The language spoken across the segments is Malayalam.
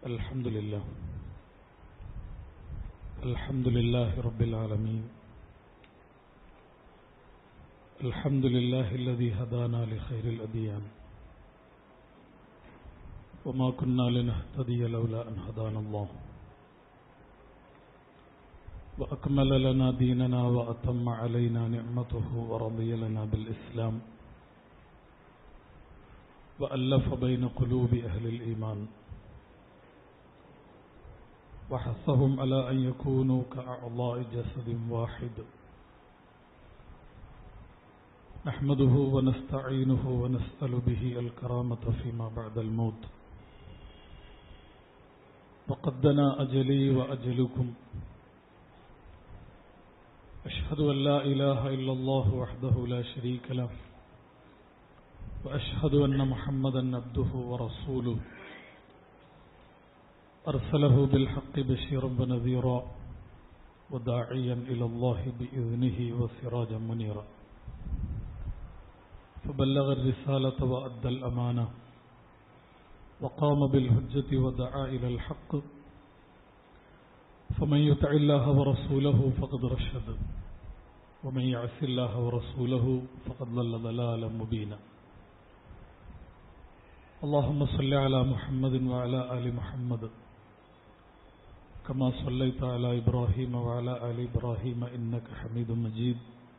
الحمد لله الحمد لله رب العالمين الحمد لله الذي هدانا لخير الأديان وما كنا لنهتدي لولا أن هدانا الله وأكمل لنا ديننا وأتم علينا نعمته ورضي لنا بالإسلام وألف بين قلوب أهل الإيمان وحثهم على أن يكونوا كأعضاء جسد واحد نحمده ونستعينه ونسأل به الكرامة فيما بعد الموت وقد دنا أجلي وأجلكم أشهد أن لا إله إلا الله وحده لا شريك له وأشهد أن محمدا عبده ورسوله أرسله بالحق بشيرا ونذيرا وداعيا إلى الله بإذنه وسراجا منيرا فبلغ الرسالة وأدى الأمانة وقام بالهجة ودعا إلى الحق فمن يطع الله ورسوله فقد رشد ومن يعص الله ورسوله فقد ضل ضلالا مبينا اللهم صل على محمد وعلى آل محمد كما صليت على إبراهيم وعلى آل إبراهيم إنك حميد مجيد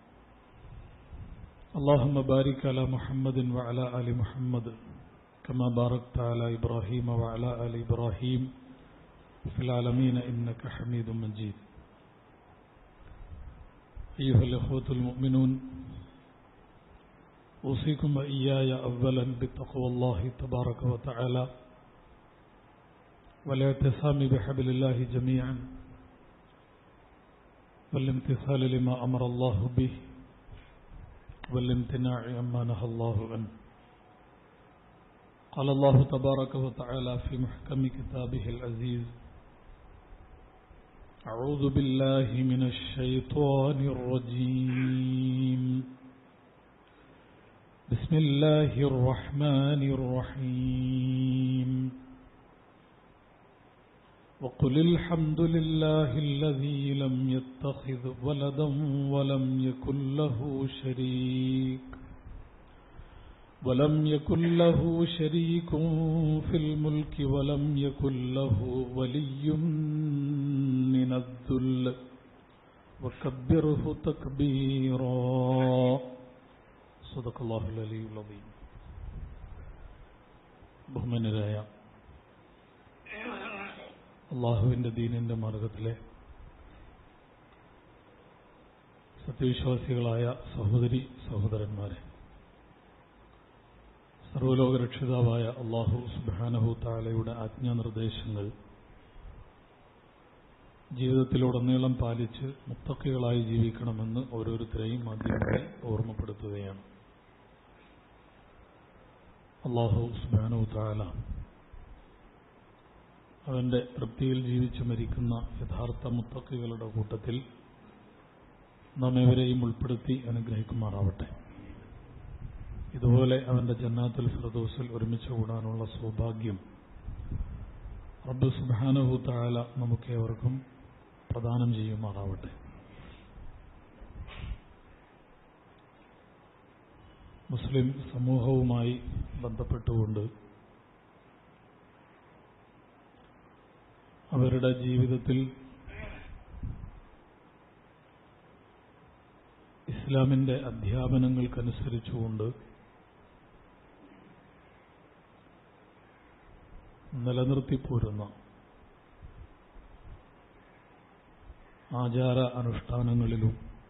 اللهم بارك على محمد وعلى آل محمد كما باركت على إبراهيم وعلى آل إبراهيم في العالمين إنك حميد مجيد أيها الأخوة المؤمنون أوصيكم وإياي أولا بتقوى الله تبارك وتعالى والاعتصام بحبل الله جميعا والامتثال لما أمر الله به والامتناع عما نهى الله عنه قال الله تبارك وتعالى في محكم كتابه العزيز أعوذ بالله من الشيطان الرجيم بسم الله الرحمن الرحيم وقل الحمد لله الذي لم يتخذ ولدا ولم يكن له شريك ولم يكن له شريك في الملك ولم يكن له ولي من الذل وكبره تكبيرا صدق الله العلي العظيم ബഹുമാനരായ അള്ളാഹുവിൻ്റെ ദീനിൻ്റെ മാർഗത്തിലെ സത്യവിശ്വാസികളായ സഹോദരി സഹോദരന്മാരെ സർവലോകരക്ഷിതാവായ അള്ളാഹു സുബാനഹു താലയുടെ ആജ്ഞാനിർദ്ദേശങ്ങൾ ജീവിതത്തിലുടനീളം പാലിച്ച് മുത്തക്കികളായി ജീവിക്കണമെന്ന് ഓരോരുത്തരെയും ആദ്യമായി ഓർമ്മപ്പെടുത്തുകയാണ് അള്ളാഹു സുബാനു താല അവന്റെ തൃപ്തിയിൽ ജീവിച്ചു മരിക്കുന്ന യഥാർത്ഥ മുത്തക്കികളുടെ കൂട്ടത്തിൽ നാം എവരെയും ഉൾപ്പെടുത്തി അനുഗ്രഹിക്കുമാറാവട്ടെ ഇതുപോലെ അവന്റെ ജന്നാത്തുൽ ഫിറദോസിൽ ഒരുമിച്ച് കൂടാനുള്ള സൗഭാഗ്യം റബ്ബ് സുബാനഹു താല നമുക്കേവർക്കും പ്രദാനം ചെയ്യുമാറാവട്ടെ മുസ്ലിം സമൂഹവുമായി ബന്ധപ്പെട്ടുകൊണ്ട് അവരുടെ ജീവിതത്തിൽ ഇസ്ലാമിന്റെ അധ്യാപനങ്ങൾക്കനുസരിച്ചുകൊണ്ട് നിലനിർത്തിപ്പോരുന്ന ആചാര അനുഷ്ഠാനങ്ങളിലും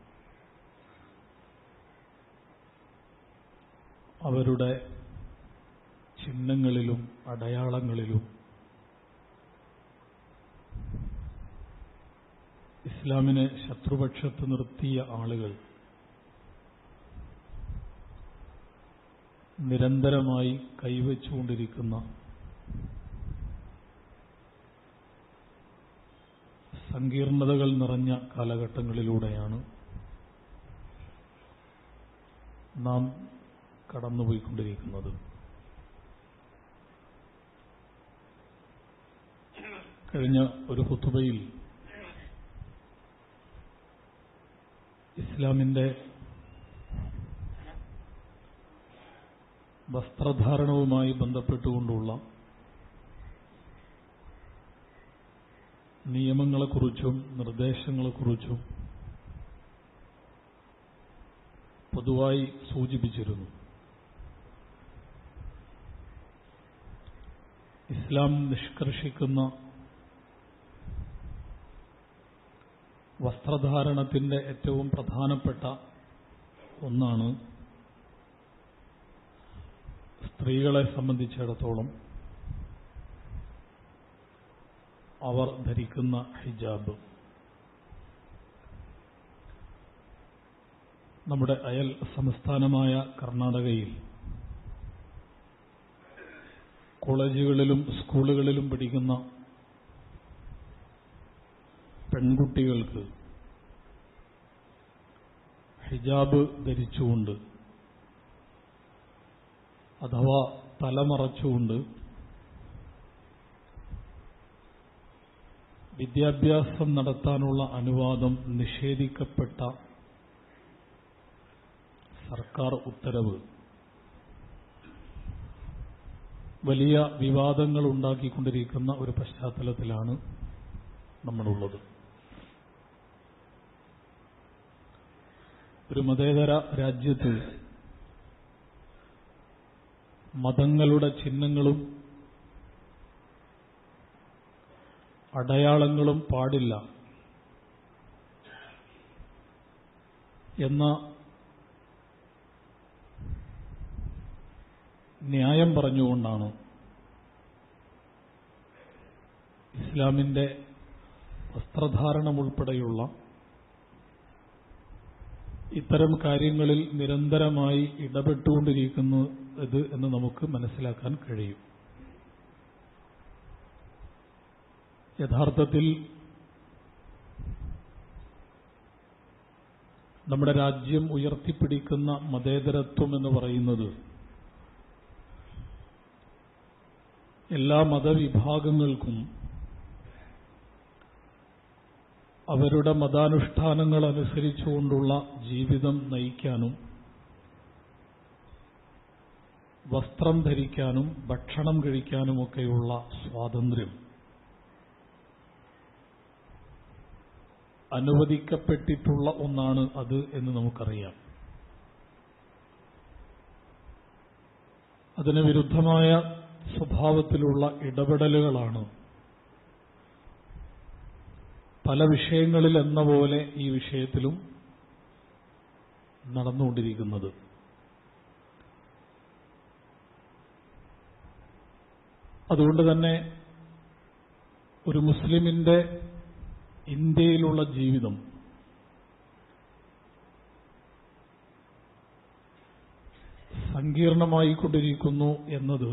അവരുടെ ചിഹ്നങ്ങളിലും അടയാളങ്ങളിലും ഇസ്ലാമിനെ ശത്രുപക്ഷത്ത് നിർത്തിയ ആളുകൾ നിരന്തരമായി കൈവച്ചുകൊണ്ടിരിക്കുന്ന സങ്കീർണതകൾ നിറഞ്ഞ കാലഘട്ടങ്ങളിലൂടെയാണ് നാം കടന്നുപോയിക്കൊണ്ടിരിക്കുന്നത് കഴിഞ്ഞ ഒരു ഹുത്തുബയിൽ ഇസ്ലാമിന്റെ വസ്ത്രധാരണവുമായി ബന്ധപ്പെട്ടുകൊണ്ടുള്ള നിയമങ്ങളെക്കുറിച്ചും നിർദ്ദേശങ്ങളെക്കുറിച്ചും പൊതുവായി സൂചിപ്പിച്ചിരുന്നു ഇസ്ലാം നിഷ്കർഷിക്കുന്ന വസ്ത്രധാരണത്തിന്റെ ഏറ്റവും പ്രധാനപ്പെട്ട ഒന്നാണ് സ്ത്രീകളെ സംബന്ധിച്ചിടത്തോളം അവർ ധരിക്കുന്ന ഹിജാബ് നമ്മുടെ അയൽ സംസ്ഥാനമായ കർണാടകയിൽ കോളേജുകളിലും സ്കൂളുകളിലും പഠിക്കുന്ന പെൺകുട്ടികൾക്ക് ഹിജാബ് ധരിച്ചുകൊണ്ട് അഥവാ തലമറച്ചുകൊണ്ട് വിദ്യാഭ്യാസം നടത്താനുള്ള അനുവാദം നിഷേധിക്കപ്പെട്ട സർക്കാർ ഉത്തരവ് വലിയ വിവാദങ്ങൾ ഉണ്ടാക്കിക്കൊണ്ടിരിക്കുന്ന ഒരു പശ്ചാത്തലത്തിലാണ് നമ്മളുള്ളത് ഒരു മതേതര രാജ്യത്ത് മതങ്ങളുടെ ചിഹ്നങ്ങളും അടയാളങ്ങളും പാടില്ല എന്ന ന്യായം പറഞ്ഞുകൊണ്ടാണ് ഇസ്ലാമിന്റെ വസ്ത്രധാരണം ഉൾപ്പെടെയുള്ള ഇത്തരം കാര്യങ്ങളിൽ നിരന്തരമായി ഇടപെട്ടുകൊണ്ടിരിക്കുന്നത് എന്ന് നമുക്ക് മനസ്സിലാക്കാൻ കഴിയും യഥാർത്ഥത്തിൽ നമ്മുടെ രാജ്യം ഉയർത്തിപ്പിടിക്കുന്ന മതേതരത്വം എന്ന് പറയുന്നത് എല്ലാ മതവിഭാഗങ്ങൾക്കും അവരുടെ മതാനുഷ്ഠാനങ്ങൾ അനുസരിച്ചുകൊണ്ടുള്ള ജീവിതം നയിക്കാനും വസ്ത്രം ധരിക്കാനും ഭക്ഷണം കഴിക്കാനുമൊക്കെയുള്ള സ്വാതന്ത്ര്യം അനുവദിക്കപ്പെട്ടിട്ടുള്ള ഒന്നാണ് അത് എന്ന് നമുക്കറിയാം അതിന് വിരുദ്ധമായ സ്വഭാവത്തിലുള്ള ഇടപെടലുകളാണ് പല വിഷയങ്ങളിൽ എന്ന പോലെ ഈ വിഷയത്തിലും നടന്നുകൊണ്ടിരിക്കുന്നത് അതുകൊണ്ട് തന്നെ ഒരു മുസ്ലിമിന്റെ ഇന്ത്യയിലുള്ള ജീവിതം സങ്കീർണമായിക്കൊണ്ടിരിക്കുന്നു എന്നത്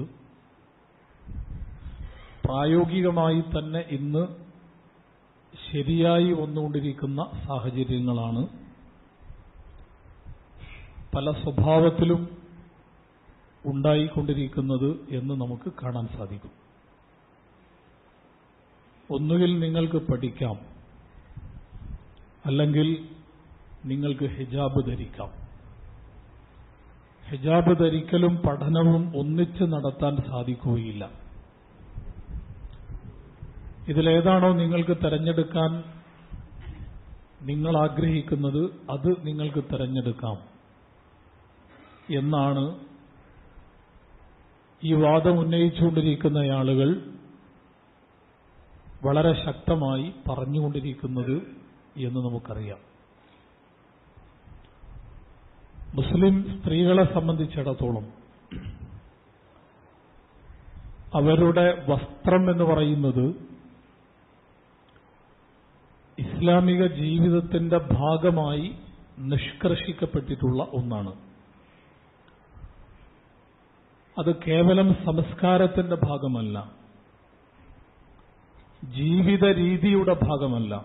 പ്രായോഗികമായി തന്നെ ഇന്ന് ശരിയായി വന്നുകൊണ്ടിരിക്കുന്ന സാഹചര്യങ്ങളാണ് പല സ്വഭാവത്തിലും ഉണ്ടായിക്കൊണ്ടിരിക്കുന്നത് എന്ന് നമുക്ക് കാണാൻ സാധിക്കും ഒന്നുകിൽ നിങ്ങൾക്ക് പഠിക്കാം അല്ലെങ്കിൽ നിങ്ങൾക്ക് ഹിജാബ് ധരിക്കാം ഹിജാബ് ധരിക്കലും പഠനവും ഒന്നിച്ച് നടത്താൻ സാധിക്കുകയില്ല ഇതിലേതാണോ നിങ്ങൾക്ക് തെരഞ്ഞെടുക്കാൻ നിങ്ങൾ ആഗ്രഹിക്കുന്നത് അത് നിങ്ങൾക്ക് തെരഞ്ഞെടുക്കാം എന്നാണ് ഈ വാദം ഉന്നയിച്ചുകൊണ്ടിരിക്കുന്ന ആളുകൾ വളരെ ശക്തമായി പറഞ്ഞുകൊണ്ടിരിക്കുന്നത് എന്ന് നമുക്കറിയാം മുസ്ലിം സ്ത്രീകളെ സംബന്ധിച്ചിടത്തോളം അവരുടെ വസ്ത്രം എന്ന് പറയുന്നത് ഇസ്ലാമിക ജീവിതത്തിന്റെ ഭാഗമായി നിഷ്കർഷിക്കപ്പെട്ടിട്ടുള്ള ഒന്നാണ് അത് കേവലം സംസ്കാരത്തിന്റെ ഭാഗമല്ല ജീവിത രീതിയുടെ ഭാഗമല്ല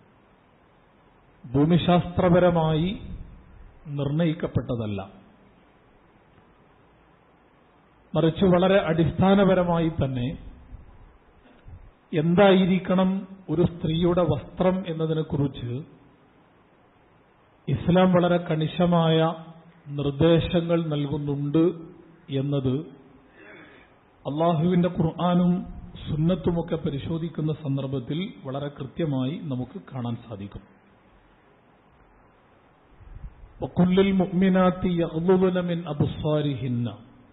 ഭൂമിശാസ്ത്രപരമായി നിർണയിക്കപ്പെട്ടതല്ല മറിച്ച് വളരെ അടിസ്ഥാനപരമായി തന്നെ എന്തായിരിക്കണം ഒരു സ്ത്രീയുടെ വസ്ത്രം എന്നതിനെക്കുറിച്ച് ഇസ്ലാം വളരെ കണിശമായ നിർദ്ദേശങ്ങൾ നൽകുന്നുണ്ട് എന്നത് അള്ളാഹുവിന്റെ ഖുർആാനും സുന്നത്തുമൊക്കെ പരിശോധിക്കുന്ന സന്ദർഭത്തിൽ വളരെ കൃത്യമായി നമുക്ക് കാണാൻ സാധിക്കും وكل المؤمنات يغضضن من أبصارهن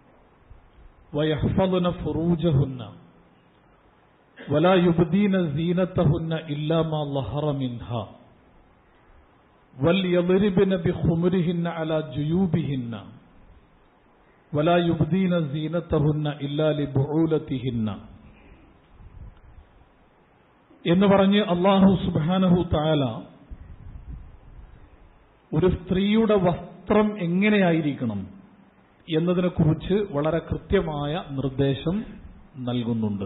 ويحفظن فروجهن ولا يبدين زينتهن إلا ما ظهر منها وليضربن بخمرهن على جيوبهن ولا يبدين زينتهن إلا لبعولتهن എന്ന് പറഞ്ഞ് അള്ളാഹു സുബാനഹു താല ഒരു സ്ത്രീയുടെ വസ്ത്രം എങ്ങനെയായിരിക്കണം എന്നതിനെക്കുറിച്ച് വളരെ കൃത്യമായ നിർദ്ദേശം നൽകുന്നുണ്ട്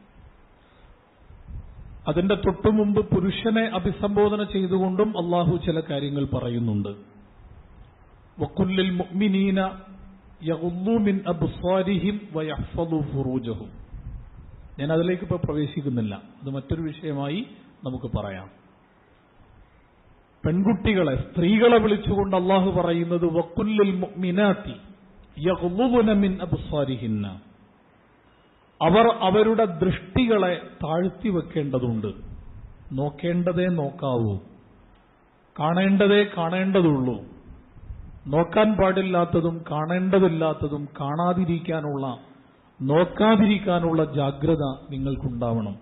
അതിന്റെ തൊട്ടു മുമ്പ് പുരുഷനെ അഭിസംബോധന ചെയ്തുകൊണ്ടും അള്ളാഹു ചില കാര്യങ്ങൾ പറയുന്നുണ്ട് വക്കുല്ലിൽ മുഅ്മിനീന യഗുദ്ദൂ മിൻ അബ്സാരിഹിം വയഹ്ഫദു ഫുറൂജഹും ഞാൻ അതിലേക്ക് ഇപ്പോൾ പ്രവേശിക്കുന്നില്ല അത് മറ്റൊരു വിഷയമായി നമുക്ക് പറയാം പെൺകുട്ടികളെ സ്ത്രീകളെ വിളിച്ചുകൊണ്ട് അള്ളാഹു പറയുന്നത് വക്കുല്ലിൽ മുഅ്മിനാത്തി യഗ്ളുബുന മിൻ അബ്സാരിഹിന്ന അവർ അവരുടെ ദൃഷ്ടികളെ താഴ്ത്തി വെക്കേണ്ടതുണ്ട് നോക്കേണ്ടതേ നോക്കാവൂ കാണേണ്ടതേ കാണേണ്ടതുള്ളൂ നോക്കാൻ പാടില്ലാത്തതും കാണേണ്ടതില്ലാത്തതും കാണാതിരിക്കാനുള്ള നോക്കാതിരിക്കാനുള്ള ജാഗ്രത നിങ്ങൾക്കുണ്ടാവണം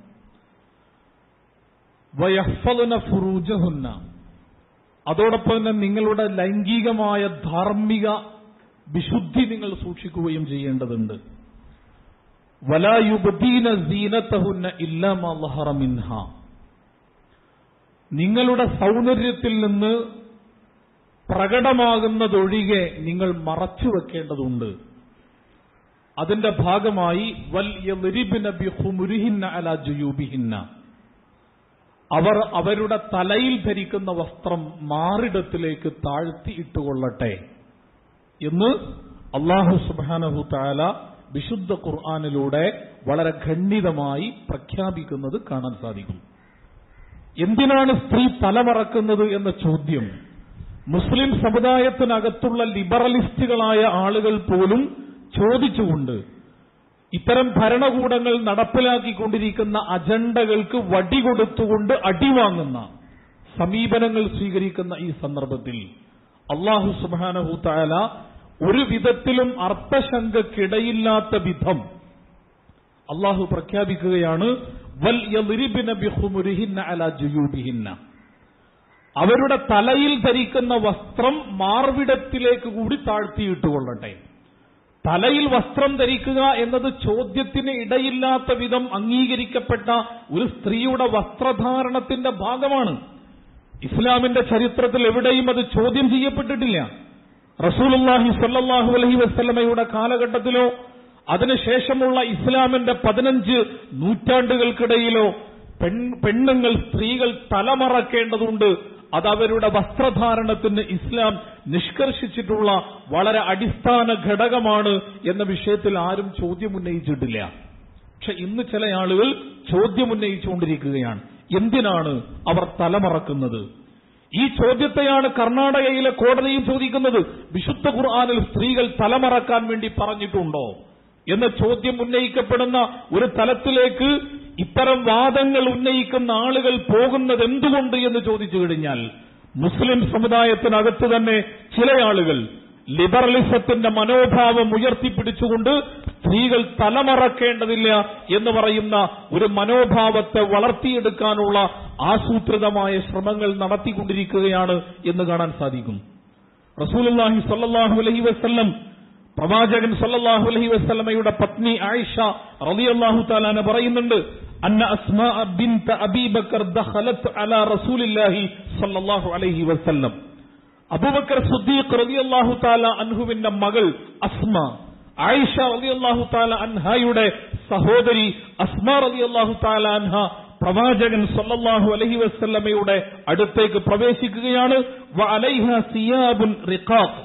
വയഹ്ഫലുന ഫുറൂജഹുന്ന അതോടൊപ്പം തന്നെ നിങ്ങളുടെ ലൈംഗികമായ ധാർമ്മിക വിശുദ്ധി നിങ്ങൾ സൂക്ഷിക്കുകയും ചെയ്യേണ്ടതുണ്ട് വലായുബദീന സീനത്തഹുന്ന ഇല്ലാമ ലഹറമിൻഹ നിങ്ങളുടെ സൗന്ദര്യത്തിൽ നിന്ന് പ്രകടമാകുന്നതൊഴികെ നിങ്ങൾ മറച്ചു വെക്കേണ്ടതുണ്ട് അതിന്റെ ഭാഗമായി വൽ യളിരിബ്ന ബിഖുമുരിഹിന്ന അലാ ജുയൂബിഹിന്ന അവർ അവരുടെ തലയിൽ ധരിക്കുന്ന വസ്ത്രം മാറിടത്തിലേക്ക് താഴ്ത്തി ഇട്ടുകൊള്ളട്ടെ എന്ന് അള്ളാഹു സുബാനഹു താല വിശുദ്ധ ഖുർആാനിലൂടെ വളരെ ഖണ്ഡിതമായി പ്രഖ്യാപിക്കുന്നത് കാണാൻ സാധിക്കും എന്തിനാണ് സ്ത്രീ തലമറക്കുന്നത് എന്ന ചോദ്യം മുസ്ലിം സമുദായത്തിനകത്തുള്ള ലിബറലിസ്റ്റുകളായ ആളുകൾ പോലും ചോദിച്ചുകൊണ്ട് ഇത്തരം ഭരണകൂടങ്ങൾ നടപ്പിലാക്കിക്കൊണ്ടിരിക്കുന്ന അജണ്ടകൾക്ക് വടികൊടുത്തുകൊണ്ട് അടിവാങ്ങുന്ന സമീപനങ്ങൾ സ്വീകരിക്കുന്ന ഈ സന്ദർഭത്തിൽ അള്ളാഹു സുബാനഹു താല ഒരു വിധത്തിലും അർത്ഥശങ്കക്കിടയില്ലാത്ത വിധം അള്ളാഹു പ്രഖ്യാപിക്കുകയാണ് വൽ യളിരിബിന ബിഹുമുരിഹിന്ന അല ജുയൂബിഹിന്ന അവരുടെ തലയിൽ ധരിക്കുന്ന വസ്ത്രം മാർവിടത്തിലേക്ക് കൂടി താഴ്ത്തിയിട്ടുകൊള്ളട്ടെ തലയിൽ വസ്ത്രം ധരിക്കുക എന്നത് ചോദ്യത്തിന് ഇടയില്ലാത്ത വിധം അംഗീകരിക്കപ്പെട്ട ഒരു സ്ത്രീയുടെ വസ്ത്രധാരണത്തിന്റെ ഭാഗമാണ് ഇസ്ലാമിന്റെ ചരിത്രത്തിൽ എവിടെയും അത് ചോദ്യം ചെയ്യപ്പെട്ടിട്ടില്ല റസൂലുല്ലാഹി സല്ലാഹു അലഹി വസ്ലമയുടെ കാലഘട്ടത്തിലോ അതിനുശേഷമുള്ള ഇസ്ലാമിന്റെ പതിനഞ്ച് നൂറ്റാണ്ടുകൾക്കിടയിലോ പെൺ പെണ്ണുങ്ങൾ സ്ത്രീകൾ തലമറക്കേണ്ടതുണ്ട് അത് അവരുടെ വസ്ത്രധാരണത്തിന് ഇസ്ലാം നിഷ്കർഷിച്ചിട്ടുള്ള വളരെ അടിസ്ഥാന ഘടകമാണ് എന്ന വിഷയത്തിൽ ആരും ചോദ്യം ഉന്നയിച്ചിട്ടില്ല പക്ഷെ ഇന്ന് ചില ആളുകൾ ചോദ്യം ഉന്നയിച്ചുകൊണ്ടിരിക്കുകയാണ് എന്തിനാണ് അവർ തലമറക്കുന്നത് ഈ ചോദ്യത്തെയാണ് കർണാടകയിലെ കോടതിയും ചോദിക്കുന്നത് വിശുദ്ധ ഖുർആാനിൽ സ്ത്രീകൾ തലമറക്കാൻ വേണ്ടി പറഞ്ഞിട്ടുണ്ടോ എന്ന ചോദ്യം ഉന്നയിക്കപ്പെടുന്ന ഒരു തലത്തിലേക്ക് ഇത്തരം വാദങ്ങൾ ഉന്നയിക്കുന്ന ആളുകൾ പോകുന്നത് എന്തുകൊണ്ട് എന്ന് ചോദിച്ചു കഴിഞ്ഞാൽ മുസ്ലിം സമുദായത്തിനകത്ത് തന്നെ ചില ആളുകൾ ലിബറലിസത്തിന്റെ മനോഭാവം ഉയർത്തിപ്പിടിച്ചുകൊണ്ട് സ്ത്രീകൾ തലമറക്കേണ്ടതില്ല എന്ന് പറയുന്ന ഒരു മനോഭാവത്തെ വളർത്തിയെടുക്കാനുള്ള ആസൂത്രിതമായ ശ്രമങ്ങൾ നടത്തിക്കൊണ്ടിരിക്കുകയാണ് എന്ന് കാണാൻ സാധിക്കും റസൂലുള്ളാഹി സ്വല്ലല്ലാഹു അലൈഹി വസല്ലം പ്രവാചകൻ സല്ലല്ലാഹു അലൈഹി വസല്ലമയുടെ പത്നി ആയിഷ റളിയല്ലാഹു തആല പറയുന്നുണ്ട് അന്ന അസ്മാ ബിൻത അബീ ബക്കർ ദഖലത് അലാ റസൂലില്ലാഹി സല്ലല്ലാഹു അലൈഹി വസല്ലം അബൂബക്കർ സുദ്ദീഖ് റളിയല്ലാഹു തആല അൻഹുവിന്റെ മകൾ അസ്മ ആയിഷ റളിയല്ലാഹു തആല അൻഹയുടെ സഹോദരി അസ്മ റളിയല്ലാഹു തആല അൻഹ പ്രവാചകൻ സല്ലല്ലാഹു അലൈഹി വസല്ലമയുടെ അടുത്തേക്ക് പ്രവേശിക്കുകയാണ് വ അലൈഹ സിയാബുൻ റിഖാഖ്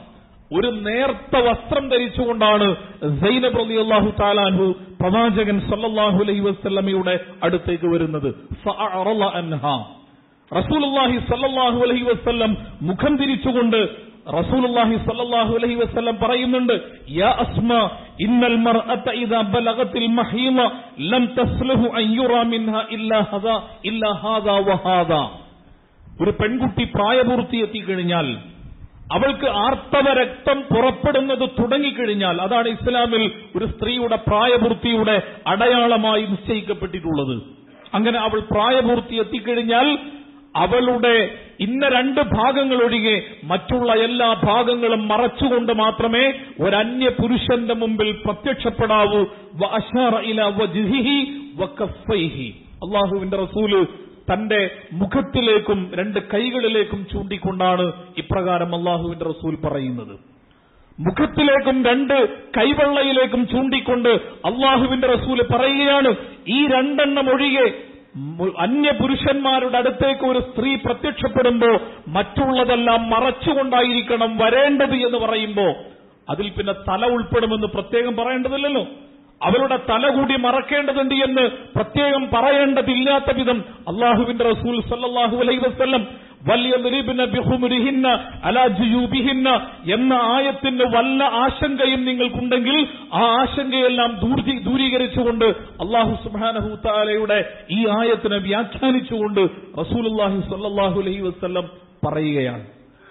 ഒരു നേർത്ത വസ്ത്രം ധരിച്ചുകൊണ്ടാണ് സൈനബ് റലി അള്ളാഹു താലാൻഹു പ്രവാചകൻ സല്ലല്ലാഹു അലൈഹി വസ്ലമയുടെ അടുത്തേക്ക് വരുന്നത് ഫഅറള അൻഹാ റസൂലുള്ളാഹി സല്ലല്ലാഹു അലൈഹി വസല്ലം മുഖം തിരിച്ചുകൊണ്ട് റസൂലുള്ളാഹി സല്ലല്ലാഹു അലൈഹി വസല്ലം പറയുന്നുണ്ട് യാ അസ്മ ഇന്നൽ മർഅത ഇദാ ബലഗത്തിൽ മഹീമ ലം തസ്ലഹു അൻ യുറാ മിൻഹാ ഇല്ലാ ഹദാ ഇല്ലാ ഹാദാ വഹാദാ ഒരു പെൺകുട്ടി പ്രായപൂർത്തി എത്തിക്കഴിഞ്ഞാൽ അവൾക്ക് ആർത്തവ രക്തം പുറപ്പെടുന്നത് തുടങ്ങിക്കഴിഞ്ഞാൽ അതാണ് ഇസ്ലാമിൽ ഒരു സ്ത്രീയുടെ പ്രായപൂർത്തിയുടെ അടയാളമായി നിശ്ചയിക്കപ്പെട്ടിട്ടുള്ളത് അങ്ങനെ അവൾ പ്രായപൂർത്തി എത്തിക്കഴിഞ്ഞാൽ അവളുടെ ഇന്ന രണ്ട് ഭാഗങ്ങൾ ഒഴികെ മറ്റുള്ള എല്ലാ ഭാഗങ്ങളും മറച്ചുകൊണ്ട് മാത്രമേ ഒരന്യ പുരുഷന്റെ മുമ്പിൽ പ്രത്യക്ഷപ്പെടാവൂ വ അശാറ ഇല വജ്ഹിഹി വകഫൈഹി അള്ളാഹുവിന്റെ റസൂല് തന്റെ മുഖത്തിലേക്കും രണ്ട് കൈകളിലേക്കും ചൂണ്ടിക്കൊണ്ടാണ് ഇപ്രകാരം അള്ളാഹുവിന്റെ റസൂൽ പറയുന്നത് മുഖത്തിലേക്കും രണ്ട് കൈവെള്ളയിലേക്കും ചൂണ്ടിക്കൊണ്ട് അള്ളാഹുവിന്റെ റസൂല് പറയുകയാണ് ഈ രണ്ടെണ്ണം ഒഴികെ മു- അന്യ പുരുഷന്മാരുടെ അടുത്തേക്ക് ഒരു സ്ത്രീ പ്രത്യക്ഷപ്പെടുമ്പോ മറ്റുള്ളതെല്ലാം മറച്ചുകൊണ്ടായിരിക്കണം വരേണ്ടത് എന്ന് പറയുമ്പോ അതിൽ പിന്നെ തല ഉൾപ്പെടുമെന്ന് പ്രത്യേകം പറയേണ്ടതില്ലല്ലോ അവരുടെ തല കൂടി മറക്കേണ്ടതുണ്ട് എന്ന് പ്രത്യേകം പറയേണ്ടതില്ലാത്ത വിധം അള്ളാഹുവിന്റെ റസൂൽ സല്ലല്ലാഹു അലൈഹി വസല്ലം വല്യദ്രിബ്ന ബിഖുമുരിഹിന്ന അലാ ജുയൂബിഹിന്ന എന്ന ആയത്തിന് വല്ല ആശങ്കയും നിങ്ങൾക്കുണ്ടെങ്കിൽ ആ ആശങ്കയെല്ലാം ദൂരീ- ദൂരീകരിച്ചുകൊണ്ട് അള്ളാഹു സുബ്ഹാനഹു തആലയുടെ ഈ ആയത്തിനെ വ്യാഖ്യാനിച്ചുകൊണ്ട് റസൂലുള്ളാഹി സല്ലല്ലാഹു അലൈഹി വസല്ലം പറയുകയാണ്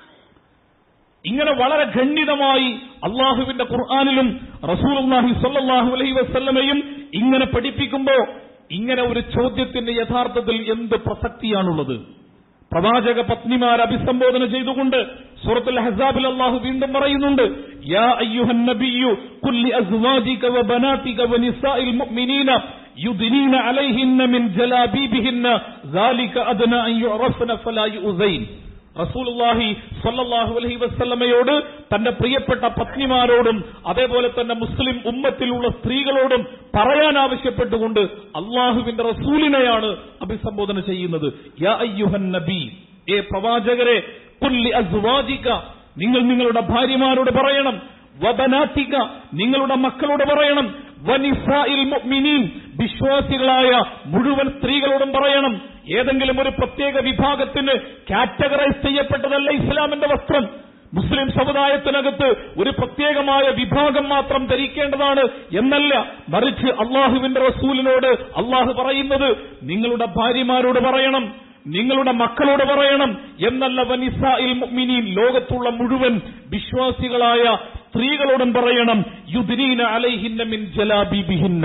ഇങ്ങനെ വളരെ ഖണ്ഡിതമായി അള്ളാഹുവിന്റെ ഖുർആാനിലും റസൂലുള്ളാഹി സ്വല്ലല്ലാഹു അലൈഹി വസല്ലമയും ഇങ്ങനെ പഠിപ്പിക്കുമ്പോ ഇങ്ങനെ ഒരു ചോദ്യത്തിന്റെ യഥാർത്ഥത്തിൽ എന്ത് പ്രസക്തിയാണുള്ളത് പ്രവാചക പത്നിമാർ അഭിസംബോധന ചെയ്തുകൊണ്ട് സൂറത്തുൽ ഹസാബിൽ അള്ളാഹു വീണ്ടും പറയുന്നുണ്ട് യാ അയ്യുഹൻ നബിയു കുല്ലി അസ്വാജിക വ ബനാതിക വ നിസാഇൽ മുഅ്മിനീന യുദ്നീന അലൈഹിന്ന മിൻ ജലാബീബിഹിന്ന ذلك അദ്ന അൻ യുറഫന ഫലാ യുസൈൻ റസൂലുള്ളാഹി സ്വല്ലല്ലാഹു അലൈഹി വസല്ലമയോട് തന്റെ പ്രിയപ്പെട്ട പത്നിമാരോടും അതേപോലെ തന്നെ മുസ്ലിം ഉമ്മത്തിലുള്ള സ്ത്രീകളോടും പറയാൻ ആവശ്യപ്പെട്ടുകൊണ്ട് അള്ളാഹുവിന്റെ റസൂലിനെയാണ് അഭിസംബോധന ചെയ്യുന്നത് യാ അയ്യുഹൻ നബി ഏ പ്രവാചകരെ കുല്ലി അസ്വാജിക നിങ്ങൾ നിങ്ങളുടെ ഭാര്യമാരോട് പറയണം വബനാത്തിക നിങ്ങളുടെ മക്കളോട് പറയണം വനിസായിൽ മുഅ്മിനീൻ വിശ്വാസികളായ മുഴുവൻ സ്ത്രീകളോടും പറയണം ഏതെങ്കിലും ഒരു പ്രത്യേക വിഭാഗത്തിന് കാറ്റഗറൈസ് ചെയ്യപ്പെട്ടതല്ല ഇസ്ലാമിന്റെ വസ്ത്രം മുസ്ലിം സമുദായത്തിനകത്ത് ഒരു പ്രത്യേകമായ വിഭാഗം മാത്രം ധരിക്കേണ്ടതാണ് എന്നല്ല മറിച്ച് അള്ളാഹുവിന്റെ റസൂലിനോട് അള്ളാഹു പറയുന്നത് നിങ്ങളുടെ ഭാര്യമാരോട് പറയണം നിങ്ങളുടെ മക്കളോട് പറയണം എന്നല്ല വനിസായിൽ മുഅ്മിനീൻ ലോകത്തുള്ള മുഴുവൻ വിശ്വാസികളായ സ്ത്രീകളോടും പറയണം യുദ്നീന അലൈഹിന്ന മിൻ ജലാബിബിഹിന്ന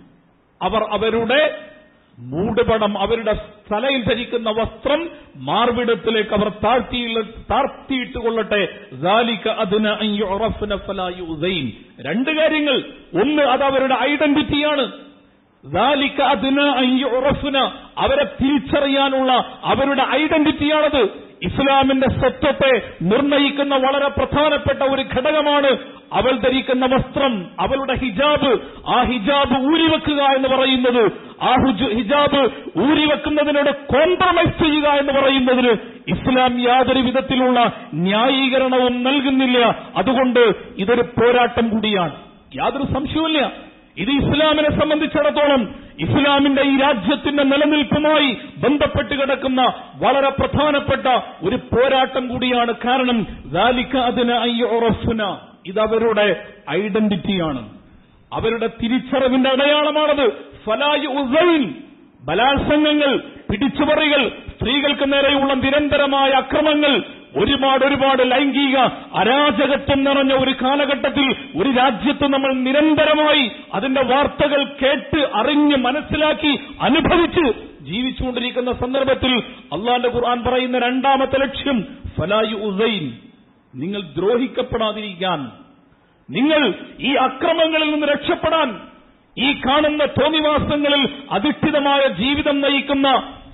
അവർ അവരുടെ മൂടുപടം അവരുടെ തലയിൽ ധരിക്കുന്ന വസ്ത്രം മാർവിടത്തിലേക്ക് അവർ താഴ്ത്തി താഴ്ത്തിയിട്ട് കൊള്ളട്ടെ ذَلِكَ أَدْنَىٰ أَن يُعْرَفْنَ فَلَا يُؤْذَيْنَ രണ്ട് കാര്യങ്ങൾ ഒന്ന് അത് അവരുടെ ഐഡന്റിറ്റിയാണ് ذَلِكَ أَدْنَىٰ أَن يُعْرَفْنَ അവരെ തിരിച്ചറിയാനുള്ള അവരുടെ ഐഡന്റിറ്റിയാണത് ഇസ്ലാമിന്റെ സത്വത്തെ നിർണയിക്കുന്ന വളരെ പ്രധാനപ്പെട്ട ഒരു ഘടകമാണ് അവൾ ധരിക്കുന്ന വസ്ത്രം അവളുടെ ഹിജാബ് ആ ഹിജാബ് ഊരിവെക്കുക എന്ന് പറയുന്നത് ആ ഹുജ് ഹിജാബ് ഊരിവെക്കുന്നതിനോട് കോംപ്രമൈസ് ചെയ്യുക എന്ന് പറയുന്നതിന് ഇസ്ലാം യാതൊരു വിധത്തിലുള്ള ന്യായീകരണവും നൽകുന്നില്ല അതുകൊണ്ട് ഇതൊരു പോരാട്ടം കൂടിയാണ് യാതൊരു സംശയവുമില്ല ഇത് ഇസ്ലാമിനെ സംബന്ധിച്ചിടത്തോളം ഇസ്ലാമിന്റെ ഈ രാജ്യത്തിന്റെ നിലനിൽപ്പുമായി ബന്ധപ്പെട്ട് കിടക്കുന്ന വളരെ പ്രധാനപ്പെട്ട ഒരു പോരാട്ടം കൂടിയാണ് കാരണം ذَلِكَ أَدْنَىٰ أَن يُعْرَفْنَ ഇത് അവരുടെ ഐഡന്റിറ്റിയാണ് അവരുടെ തിരിച്ചറിവിന്റെ അടയാളമാണത് ഫലായു ഉസൈൻ ബലാത്സംഗങ്ങൾ പിടിച്ചുപറികൾ സ്ത്രീകൾക്ക് നേരെയുള്ള നിരന്തരമായ അക്രമങ്ങൾ ഒരുപാട് ഒരുപാട് ലൈംഗിക അരാജകത്വം നിറഞ്ഞ ഒരു കാലഘട്ടത്തിൽ ഒരു രാജ്യത്ത് നമ്മൾ നിരന്തരമായി അതിന്റെ വാർത്തകൾ കേട്ട് അറിഞ്ഞ് മനസ്സിലാക്കി അനുഭവിച്ച് ജീവിച്ചുകൊണ്ടിരിക്കുന്ന സന്ദർഭത്തിൽ അള്ളാന്റെ ഖുർആൻ പറയുന്ന രണ്ടാമത്തെ ലക്ഷ്യം ഫലായു ഉസൈൻ നിങ്ങൾ ദ്രോഹിക്കപ്പെടാതിരിക്കാൻ നിങ്ങൾ ഈ അക്രമങ്ങളിൽ നിന്ന് രക്ഷപ്പെടാൻ ഈ കാണുന്ന തോന്നിവാസങ്ങളിൽ അധിഷ്ഠിതമായ ജീവിതം നയിക്കുന്ന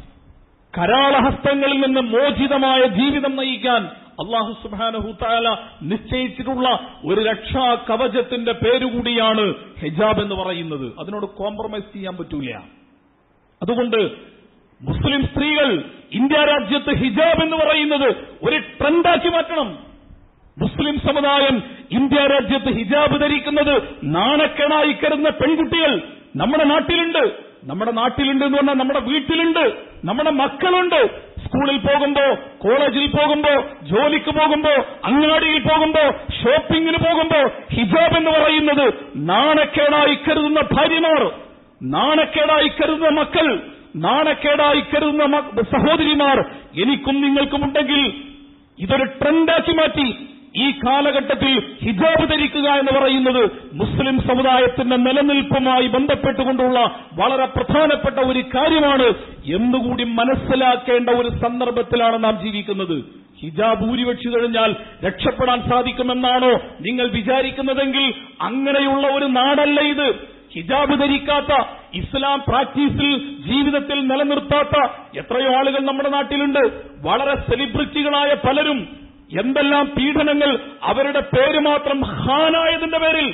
കരാളഹസ്തങ്ങളിൽ നിന്ന് മോചിതമായ ജീവിതം നയിക്കാൻ അള്ളാഹു സുബാനഹു താല നിശ്ചയിച്ചിട്ടുള്ള ഒരു രക്ഷാ കവചത്തിന്റെ പേരുകൂടിയാണ് ഹിജാബ് എന്ന് പറയുന്നത് അതിനോട് കോംപ്രമൈസ് ചെയ്യാൻ പറ്റൂല അതുകൊണ്ട് മുസ്ലിം സ്ത്രീകൾ ഇന്ത്യ രാജ്യത്ത് ഹിജാബ് എന്ന് പറയുന്നത് ഒരു ട്രെൻഡാക്കി മാറ്റണം മുസ്ലിം സമുദായം ഇന്ത്യ രാജ്യത്ത് ഹിജാബ് ധരിക്കുന്നത് നാണക്കേടായി കരുതുന്ന പെൺകുട്ടികൾ നമ്മുടെ നാട്ടിലുണ്ട് നമ്മുടെ നാട്ടിലുണ്ട് എന്ന് പറഞ്ഞാൽ നമ്മുടെ വീട്ടിലുണ്ട് നമ്മുടെ മക്കളുണ്ട് സ്കൂളിൽ പോകുമ്പോ കോളേജിൽ പോകുമ്പോ ജോലിക്ക് പോകുമ്പോ അങ്ങാടിയിൽ പോകുമ്പോ ഷോപ്പിങ്ങിന് പോകുമ്പോ ഹിജാബ് എന്ന് പറയുന്നത് നാണക്കേടായി കരുതുന്ന ഭാര്യമാർ നാണക്കേടായി കരുതുന്ന മക്കൾ നാണക്കേടായി കരുതുന്ന മ- സഹോദരിമാർ എനിക്കും നിങ്ങൾക്കും ഉണ്ടെങ്കിൽ ഇതൊരു ട്രെൻഡാക്കി മാറ്റി ഈ കാലഘട്ടത്തിൽ ഹിജാബ് ധരിക്കുക എന്ന് പറയുന്നത് മുസ്ലിം സമുദായത്തിന്റെ നിലനിൽപ്പുമായി ബന്ധപ്പെട്ടുകൊണ്ടുള്ള വളരെ പ്രധാനപ്പെട്ട ഒരു കാര്യമാണ് എന്നുകൂടി മനസ്സിലാക്കേണ്ട ഒരു സന്ദർഭത്തിലാണ് നാം ജീവിക്കുന്നത് ഹിജാബ് ഊരി വെച്ചു കഴിഞ്ഞാൽ രക്ഷപ്പെടാൻ സാധിക്കുമെന്നാണോ നിങ്ങൾ വിചാരിക്കുന്നതെങ്കിൽ അങ്ങനെയുള്ള ഒരു നാടല്ല ഇത് ഹിജാബ് ധരിക്കാത്ത ഇസ്ലാം പ്രാക്ടീസിൽ ജീവിതത്തിൽ നിലനിർത്താത്ത എത്രയോ ആളുകൾ നമ്മുടെ നാട്ടിലുണ്ട് വളരെ സെലിബ്രിറ്റികളായ പലരും എന്തെല്ലാം പീഡനങ്ങൾ അവരുടെ പേര് മാത്രം ഖാനായതിന്റെ പേരിൽ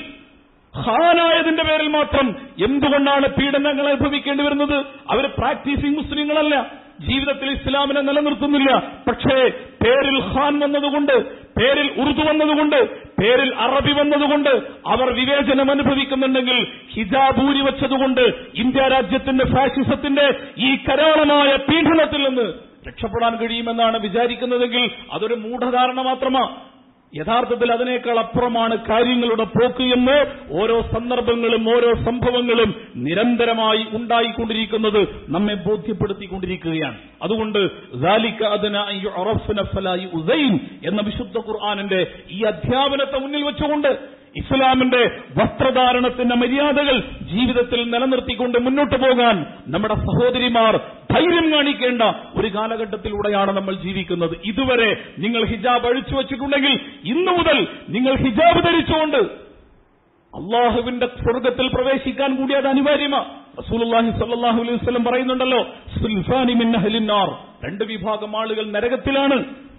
ഖാനായതിന്റെ പേരിൽ മാത്രം എന്തുകൊണ്ടാണ് പീഡനങ്ങൾ അനുഭവിക്കേണ്ടി വരുന്നത് അവർ പ്രാക്ടീസിംഗ് മുസ്ലിങ്ങളല്ല ജീവിതത്തിൽ ഇസ്ലാമിനെ നിലനിർത്തുന്നില്ല പക്ഷേ പേരിൽ ഖാൻ വന്നതുകൊണ്ട് പേരിൽ ഉറുദു വന്നതുകൊണ്ട് പേരിൽ അറബി വന്നതുകൊണ്ട് അവർ വിവേചനം അനുഭവിക്കുന്നുണ്ടെങ്കിൽ ഹിജാബ് ഊരി വെച്ചതുകൊണ്ട് ഇന്ത്യ രാജ്യത്തിന്റെ ഫാഷിസത്തിന്റെ ഈ കരാളമായ പീഡനത്തിൽ നിന്ന് രക്ഷപ്പെടാൻ കഴിയുമെന്നാണ് വിചാരിക്കുന്നതെങ്കിൽ അതൊരു മൂഢധാരണ മാത്രമാ യഥാർത്ഥത്തിൽ അതിനേക്കാൾ അപ്പുറമാണ് കാര്യങ്ങളുടെ പോക്ക് എന്ന് ഓരോ സന്ദർഭങ്ങളും ഓരോ സംഭവങ്ങളും നിരന്തരമായി ഉണ്ടായിക്കൊണ്ടിരിക്കുന്നത് നമ്മെ ബോധ്യപ്പെടുത്തിക്കൊണ്ടിരിക്കുകയാണ് അതുകൊണ്ട് ذَلِكَ أَدْنَىٰ أَن يُعْرَفْنَ فَلَا يُؤْذَيْنَ എന്ന വിശുദ്ധ ഖുർആാനിന്റെ ഈ അധ്യാപനത്തെ മുന്നിൽ വെച്ചുകൊണ്ട് ഇസ്ലാമിന്റെ വസ്ത്രധാരണത്തിന്റെ മര്യാദകൾ ജീവിതത്തിൽ നിലനിർത്തിക്കൊണ്ട് മുന്നോട്ട് പോകാൻ നമ്മുടെ സഹോദരിമാർ ധൈര്യം കാണിക്കേണ്ട ഒരു കാലഘട്ടത്തിലൂടെയാണ് നമ്മൾ ജീവിക്കുന്നത് ഇതുവരെ നിങ്ങൾ ഹിജാബ് അഴിച്ചു വച്ചിട്ടുണ്ടെങ്കിൽ ഇന്നു മുതൽ നിങ്ങൾ ഹിജാബ് ധരിച്ചുകൊണ്ട് അള്ളാഹുവിന്റെ സ്വർഗത്തിൽ പ്രവേശിക്കാൻ കൂടി അത് അനിവാര്യമാ റസൂലുള്ളാഹി സ്വല്ലല്ലാഹു അലൈഹി വസല്ലം പറയുന്നുണ്ടല്ലോ സുൽഫാനി മിൻ അഹ്ലിൻ നാർ രണ്ട് വിഭാഗം ആളുകൾ നരകത്തിലാണ്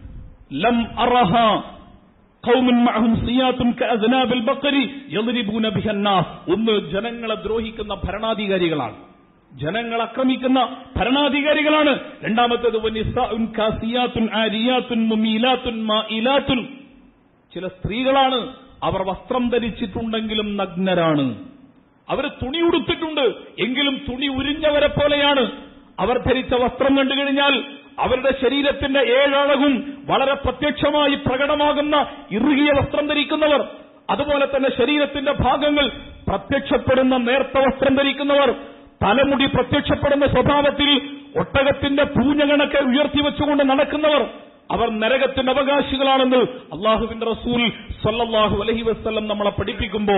ലം അറഹ ഖൗമുൻ മഅഹും സിയാത്തുൻ കഅസ്നാബിൽ ബഖരി യദ്രിബൂന ബിഹൻ നാസ് ഒന്ന് ജനങ്ങളെ ദ്രോഹിക്കുന്ന ഭരണാധികാരികളാണ് ജനങ്ങൾ ആക്രമിക്കുന്ന ഭരണാധികാരികളാണ് രണ്ടാമത്തേത് വനിസാഉൻ കാസിയാത്തുൻ ആരിയാത്തുൻ മുമീലാത്തുൻ മായിലാത്തുൻ ചില സ്ത്രീകളാണ് അവർ വസ്ത്രം ധരിച്ചിട്ടുണ്ടെങ്കിലും നഗ്നരാണ് അവർ തുണി ഉടുത്തിട്ടുണ്ട് എങ്കിലും തുണി ഉരിഞ്ഞവരെ പോലെയാണ് അവർ ധരിച്ച വസ്ത്രം കണ്ടു കഴിഞ്ഞാൽ അവരുടെ ശരീരത്തിന്റെ ഏഴഴകും വളരെ പ്രത്യക്ഷമായി പ്രകടമാകുന്ന ഇറുകിയ വസ്ത്രം ധരിക്കുന്നവർ അതുപോലെ തന്നെ ശരീരത്തിന്റെ ഭാഗങ്ങൾ പ്രത്യക്ഷപ്പെടുന്ന നേർത്ത വസ്ത്രം ധരിക്കുന്നവർ തലമുടി പ്രത്യക്ഷപ്പെടുന്ന സ്വഭാവത്തിൽ ഒട്ടകത്തിന്റെ പൂഞ്ഞ കണക്കെ ഉയർത്തി വെച്ചുകൊണ്ട് നടക്കുന്നവർ അവർ നരകത്തിന്റെ അവകാശികളാണെന്ന് അള്ളാഹുവിന്റെ റസൂൽ സല്ലല്ലാഹു അലഹി വസ്ല്ലം നമ്മളെ പഠിപ്പിക്കുമ്പോ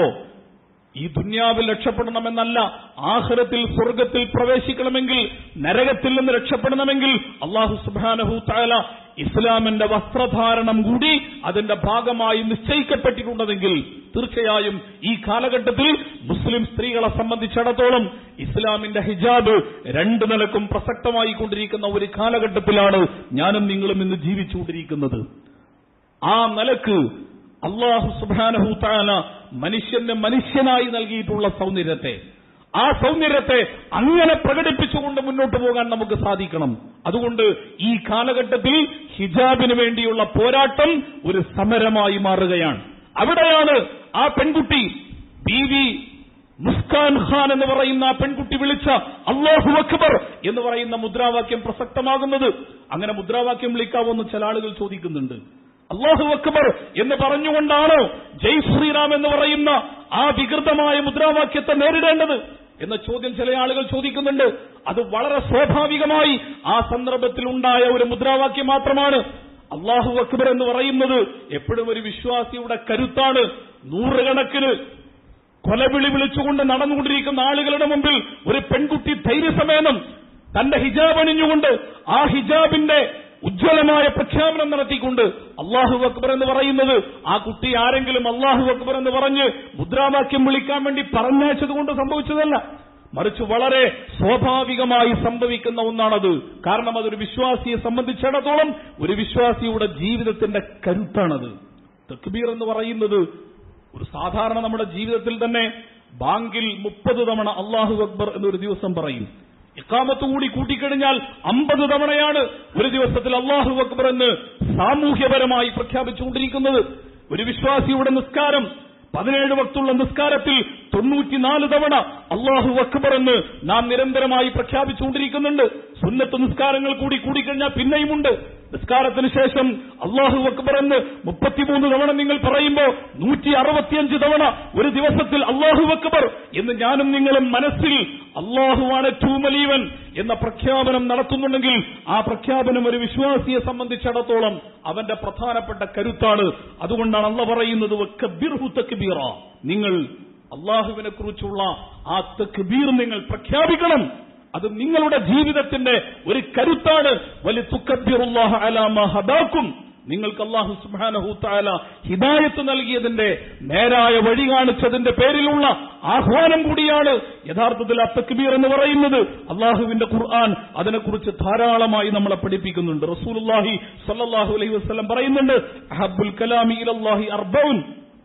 ഈ ദുന്യാവിൽ രക്ഷപ്പെടണമെന്നല്ല ആഹ്റത്തിൽ സ്വർഗത്തിൽ പ്രവേശിക്കണമെങ്കിൽ നരകത്തിൽ നിന്ന് രക്ഷപ്പെടണമെങ്കിൽ അള്ളാഹു സുബാനഹു താല ഇസ്ലാമിന്റെ വസ്ത്രധാരണം കൂടി അതിന്റെ ഭാഗമായി നിശ്ചയിക്കപ്പെട്ടിട്ടുണ്ടെങ്കിൽ തീർച്ചയായും ഈ കാലഘട്ടത്തിൽ മുസ്ലിം സ്ത്രീകളെ സംബന്ധിച്ചിടത്തോളം ഇസ്ലാമിന്റെ ഹിജാബ് രണ്ടു നിലക്കും പ്രസക്തമായി കൊണ്ടിരിക്കുന്ന ഒരു കാലഘട്ടത്തിലാണ് ഞാനും നിങ്ങളും ഇന്ന് ജീവിച്ചുകൊണ്ടിരിക്കുന്നത് ആ നിലക്ക് അള്ളാഹു സുബാനഹു താല മനുഷ്യന് മനുഷ്യനായി നൽകിയിട്ടുള്ള സൗന്ദര്യത്തെ ആ സൗന്ദര്യത്തെ അങ്ങനെ പ്രകടിപ്പിച്ചുകൊണ്ട് മുന്നോട്ട് പോകാൻ നമുക്ക് സാധിക്കണം അതുകൊണ്ട് ഈ കാലഘട്ടത്തിൽ ഹിജാബിന് വേണ്ടിയുള്ള പോരാട്ടം ഒരു സമരമായി മാറുകയാണ് അവിടെയാണ് ആ പെൺകുട്ടി ബി വി മുസ്കാൻ ഖാൻ എന്ന് പറയുന്ന ആ പെൺകുട്ടി വിളിച്ച അള്ളാഹു അക്ബർ എന്ന് പറയുന്ന മുദ്രാവാക്യം പ്രസക്തമാകുന്നത് അങ്ങനെ മുദ്രാവാക്യം വിളിക്കാവോന്ന് ചില ആളുകൾ ചോദിക്കുന്നുണ്ട് അള്ളാഹു അക്ബർ എന്ന് പറഞ്ഞുകൊണ്ടാണോ ജയ് ശ്രീറാം എന്ന് പറയുന്ന ആ വികൃതമായ മുദ്രാവാക്യത്തെ നേരിടേണ്ടത് എന്ന ചോദ്യം ചില ആളുകൾ ചോദിക്കുന്നുണ്ട് അത് വളരെ സ്വാഭാവികമായി ആ സന്ദർഭത്തിൽ ഉണ്ടായ ഒരു മുദ്രാവാക്യം മാത്രമാണ് അള്ളാഹു അക്ബർ എന്ന് പറയുന്നത് എപ്പോഴും ഒരു വിശ്വാസിയുടെ കരുത്താണ് നൂറുകണക്കിന് കൊലവിളി വിളിച്ചുകൊണ്ട് നടന്നുകൊണ്ടിരിക്കുന്ന ആളുകളുടെ മുമ്പിൽ ഒരു പെൺകുട്ടി ധൈര്യസമേതം തന്റെ ഹിജാബ് അണിഞ്ഞുകൊണ്ട് ആ ഹിജാബിന്റെ ഉജ്ജ്വലമായ പ്രഖ്യാപനം നടത്തിക്കൊണ്ട് അള്ളാഹു അക്ബർ എന്ന് പറയുന്നത് ആ കുട്ടി ആരെങ്കിലും അള്ളാഹു അക്ബർ എന്ന് പറഞ്ഞ് മുദ്രാവാക്യം വിളിക്കാൻ വേണ്ടി പറഞ്ഞയച്ചത് കൊണ്ട് സംഭവിച്ചതല്ല മറിച്ച് വളരെ സ്വാഭാവികമായി സംഭവിക്കുന്ന ഒന്നാണത് കാരണം അതൊരു വിശ്വാസിയെ സംബന്ധിച്ചിടത്തോളം ഒരു വിശ്വാസിയുടെ ജീവിതത്തിന്റെ കരുത്താണത് തക്ബീർ എന്ന് പറയുന്നത് ഒരു സാധാരണ നമ്മുടെ ജീവിതത്തിൽ തന്നെ ബാങ്കിൽ മുപ്പത് തവണ അള്ളാഹു അക്ബർ എന്നൊരു ദിവസം പറയും ഇക്കാമത്ത് കൂടി കൂട്ടിക്കഴിഞ്ഞാൽ അമ്പത് തവണയാണ് ഒരു ദിവസത്തിൽ അള്ളാഹു അക്ബർ എന്ന് സാമൂഹ്യപരമായി പ്രഖ്യാപിച്ചുകൊണ്ടിരിക്കുന്നത് ഒരു വിശ്വാസിയുടെ നിസ്കാരം പതിനേഴ് വക്തുള്ള നിസ്കാരത്തിൽ തൊണ്ണൂറ്റിനാല് തവണ അള്ളാഹു അക്ബർ എന്ന് നാം നിരന്തരമായി പ്രഖ്യാപിച്ചുകൊണ്ടിരിക്കുന്നുണ്ട് സുന്നത്ത് നിസ്കാരങ്ങൾ കൂടി കൂടിക്കഴിഞ്ഞാൽ പിന്നെയുമുണ്ട് നിസ്കാരത്തിന് ശേഷം അള്ളാഹു അക്ബർ എന്ന് മുപ്പത്തിമൂന്ന് തവണ നിങ്ങൾ പറയുമ്പോൾ നൂറ്റി അറുപത്തിയഞ്ച് തവണ ഒരു ദിവസത്തിൽ അള്ളാഹു അക്ബർ എന്ന് ഞാനും നിങ്ങളും മനസ്സിൽ അള്ളാഹുവാണ് ഏറ്റവും വലിയവൻ എന്ന പ്രഖ്യാപനം നടത്തുന്നുണ്ടെങ്കിൽ ആ പ്രഖ്യാപനം ഒരു വിശ്വാസിയെ സംബന്ധിച്ചിടത്തോളം അവന്റെ പ്രധാനപ്പെട്ട കരുത്താണ് അതുകൊണ്ടാണ് അള്ള പറയുന്നത് "വക്കബ്ബിർഹു തക്ബീറ." നിങ്ങൾ അള്ളാഹുവിനെ കുറിച്ചുള്ള ആ തക്ബീർ നിങ്ങൾ പ്രഖ്യാപിക്കണം അത് നിങ്ങളുടെ ജീവിതത്തിന്റെ ഒരു കരുത്താണ് വലിയ തുക്കബിറുല്ലാഹ അലാമ ഹദാക്കും നിങ്ങൾക്ക് അള്ളാഹു സുബ്ഹാനഹു തആല ഹിദായത്ത് നൽകിയതിന്റെ നേരായ വഴി കാണിച്ചതിന്റെ പേരിലുള്ള ആഹ്വാനം കൂടിയാണ് യഥാർത്ഥത്തിൽ അത്തക്ബീർ എന്ന് പറയുന്നത് അള്ളാഹുവിന്റെ ഖുർആൻ അതിനെക്കുറിച്ച് ധാരാളമായി നമ്മളെ പഠിപ്പിക്കുന്നുണ്ട് റസൂലുള്ളാഹി സ്വല്ലല്ലാഹു അലൈഹി വസല്ലം പറയുന്നുണ്ട് അഹബ്ബുൽ കലാമി ഇലല്ലാഹി അർബഉൻ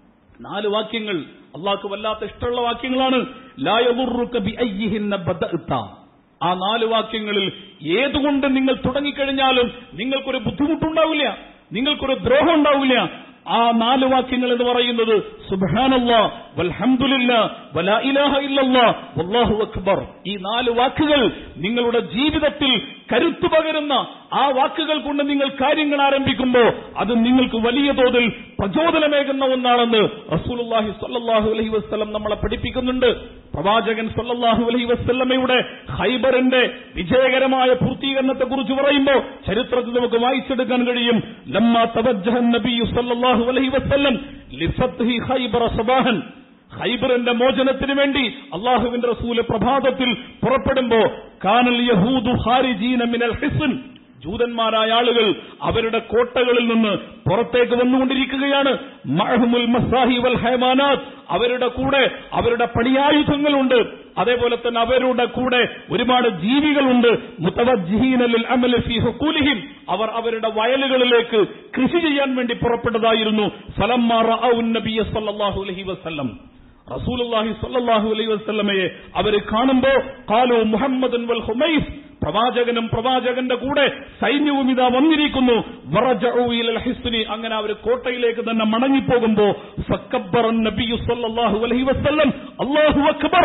നാല് വാക്യങ്ങൾ അള്ളാഹ്ക്ക് വല്ലാത്ത ഇഷ്ടമുള്ള വാക്യങ്ങളാണ് ലാ യദുറുക ബിഅയ്യിഹിന്ന ബദഅത ആ നാല് വാക്യങ്ങളിൽ ഏതുകൊണ്ട് നിങ്ങൾ തുടങ്ങിക്കഴിഞ്ഞാലും നിങ്ങൾക്കൊരു ബുദ്ധിമുട്ടുണ്ടാവില്ല നിങ്ങൾക്കൊരു ദ്രോഹം ഉണ്ടാവില്ല ആ നാല് വാക്യങ്ങൾ എന്ന് പറയുന്നത് സുബ്ഹാനല്ലാ വൽഹംദുലില്ലാ വലാ ഇലാഹ ഇല്ലല്ലാ വല്ലാഹു അക്ബർ ഈ നാല് വാക്കുകൾ നിങ്ങളുടെ ജീവിതത്തിൽ കരുത്തു പകരുന്ന ആ വാക്കുകൾ കൊണ്ട് നിങ്ങൾ കാര്യങ്ങൾ ആരംഭിക്കുമ്പോൾ അത് നിങ്ങൾക്ക് വലിയ തോതിൽ പ്രചോദനമേകുന്ന ഒന്നാണെന്ന് റസൂലുള്ളാഹി സ്വല്ലല്ലാഹു അലൈഹി വസല്ലം നമ്മളെ പഠിപ്പിക്കുന്നുണ്ട് പ്രവാചകൻ സ്വല്ലല്ലാഹു അലൈഹി വസല്ലമയുടെ ഹൈബറിന്റെ വിജയകരമായ പൂർത്തീകരണത്തെ കുറിച്ച് പറയുമ്പോൾ ചരിത്രത്തിൽ നമുക്ക് വായിച്ചെടുക്കാൻ കഴിയും ലമ്മ തവജ്ജഹ നബിയു സ്വല്ലല്ലാഹു അലൈഹി വസല്ലം ലിഫത്ഹി ഖൈബറ സബാഹൻ ഖൈബറിന്റെ മോചനത്തിന് വേണ്ടി അള്ളാഹുവിന്റെ റസൂല് പ്രഭാതത്തിൽ പുറപ്പെടുമ്പോ കാനൽ യഹൂദു ഖാരിജീന മിനൽ ഹിസ്ൻ ജൂതന്മാരായ ആളുകൾ അവരുടെ കോട്ടകളിൽ നിന്ന് പുറത്തേക്ക് വന്നുകൊണ്ടിരിക്കുകയാണ് മഅഹുമുൽ മസാഹി വൽ ഹൈമാനാത്ത് അവരുടെ കൂടെ അവരുടെ പണിയായുധങ്ങളുണ്ട് അതേപോലെ തന്നെ അവരുടെ കൂടെ ഒരുപാട് ജീവികളുണ്ട് മുത്തവജ്ജീനലിൽ അമല ഫീ ഹുക്കൂലിഹിം അവർ അവരുടെ വയലുകളിലേക്ക് കൃഷി ചെയ്യാൻ വേണ്ടി പുറപ്പെട്ടതായിരുന്നു ഫലമ്മ റഅൗ നബിയ സല്ലല്ലാഹു അലൈഹി വസല്ലം റസൂലുള്ളാഹി സ്വല്ലല്ലാഹു അലൈഹി വസല്ലമയെ അവര് കാണുമ്പോ ഖാലു മുഹമ്മദൻ വൽ ഹുമൈസ് പ്രവാചകനും പ്രവാചകന്റെ കൂടെ സൈന്യവും ഇതാ വന്നിരിക്കുന്നു വറജഉ ഇലൽ ഹിസ്നി അങ്ങനെ അവർ കോട്ടയിലേക്ക് തന്നെ മടങ്ങിപ്പോകുമ്പോ ഫക്കബ്ബറൻ നബിയു സല്ലല്ലാഹു അലൈഹി വസല്ലം അല്ലാഹു അക്ബർ